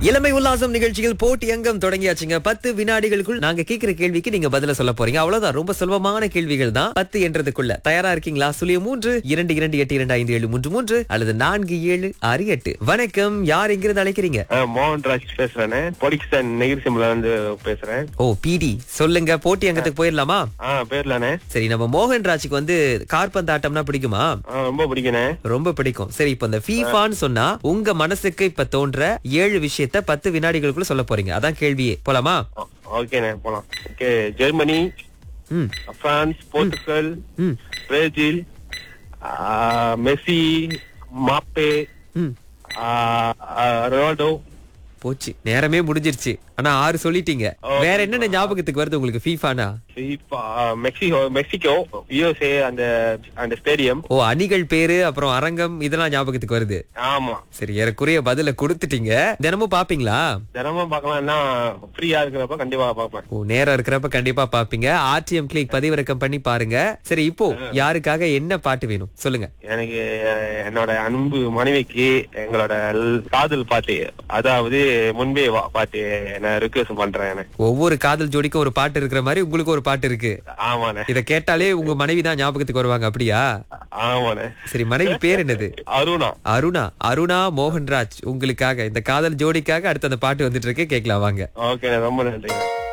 இளமை உல்லாசம் நிகழ்ச்சியில் போட்டி அங்கம் தொடங்கியாச்சுங்க பத்து வினாடிகளுக்குள் நாங்க கேக்குற கேள்விக்கு நீங்க பதில சொல்ல போறீங்க அவ்வளவுதான் ரொம்ப சுலபமான கேள்விகள் தான் பத்து என்றதுக்குள்ள தயாரா இருக்கீங்களா சுழிய மூன்று இரண்டு இரண்டு எட்டு இரண்டு ஐந்து ஏழு மூன்று மூன்று அல்லது நான்கு ஏழு ஆறு எட்டு வணக்கம் யார் எங்கிருந்து அழைக்கிறீங்க ஆ, மோகன் ராஜ் பேசுறேன் பொலிக்ஸ்டன் நெகிரிசிம்ல இருந்து பேசுறேன் ஓ பிடி சொல்லுங்க போட்டி அங்கத்துக்கு போயிடலாமா ஆ பேர்லானே சரி நம்ம மோகன் ராஜுக்கு வந்து கார்பந்தாட்டம்னா பிடிக்குமா ஆ, ரொம்ப பிடிக்கணே ரொம்ப பிடிக்கும் சரி இப்ப இந்த ஃபீஃபான்னு சொன்னா உங்க மனசுக்கு இப்ப தோன்ற ஏழு விஷயத்த பத்து வினாடிகளுக்குள்ள சொல்ல போறீங்க அதான் கேள்வியே போலாமா ஓ- ஓகேண்ணே போலாம் ஓகே ஜெர்மனி ம் பிரான்ஸ் போர்ச்சுகல் ம் பிரேசில் ஆ, மெஸ்ஸி மாப்பே ம் ஆ, ஆ, ரொனால்டோ போச்சு நேரமே முடிஞ்சிருச்சு ஆனா ஆறு சொல்லிட்டீங்க வேற என்னென்ன ஞாபகத்துக்கு வருது உங்களுக்கு ஃபீஃபானா FIFA, மெக்சிகோ மெக்சிகோ யூஎஸ்ஏ அந்த அந்த ஸ்டேடியம் ஓ அணிகள் பேரு அப்புறம் அரங்கம் இதெல்லாம் ஞாபகத்துக்கு வருது ஆமா சரி ஏறக்குறைய பதில கொடுத்துட்டீங்க தினமும் பாப்பீங்களா தினமும் பார்க்கலாம்னா ஃப்ரீயா இருக்கிறப்ப கண்டிப்பா பார்ப்பேன் ஓ நேரம் இருக்கிறப்ப கண்டிப்பா பாப்பீங்க ஆர்டிஎம் கிளிக் பதிவிறக்கம் பண்ணி பாருங்க சரி இப்போ யாருக்காக என்ன பாட்டு வேணும் சொல்லுங்க எனக்கு அஹ், என்னோட அன்பு மனைவிக்கு எங்களோட ல்- காதல் பாட்டு அதாவது முன்பே வா பாட்டு நான் ரிக்வெஸ்ட் பண்றேன் எனக்கு ஒவ்வொரு காதல் ஜோடிக்கும் ஒரு பாட்டு இருக்கிற மாதிரி உங்களுக்கு ஒரு பாட்டு இருக்கு ஆமாண்ணே இத கேட்டாலே உங்க மனைவி தான் ஞாபகத்துக்கு வருவாங்க அப்படியா ஆமாண்ணே சரி மனைவி பேர் என்னது அருணா அருணா அருணா மோகன்ராஜ் உங்களுக்காக இந்த காதல் ஜோடிக்காக அடுத்த அந்த பாட்டு வந்துட்டு இருக்கு கேட்கலாம் வாங்க ஓகே ரொம்ப நன்றி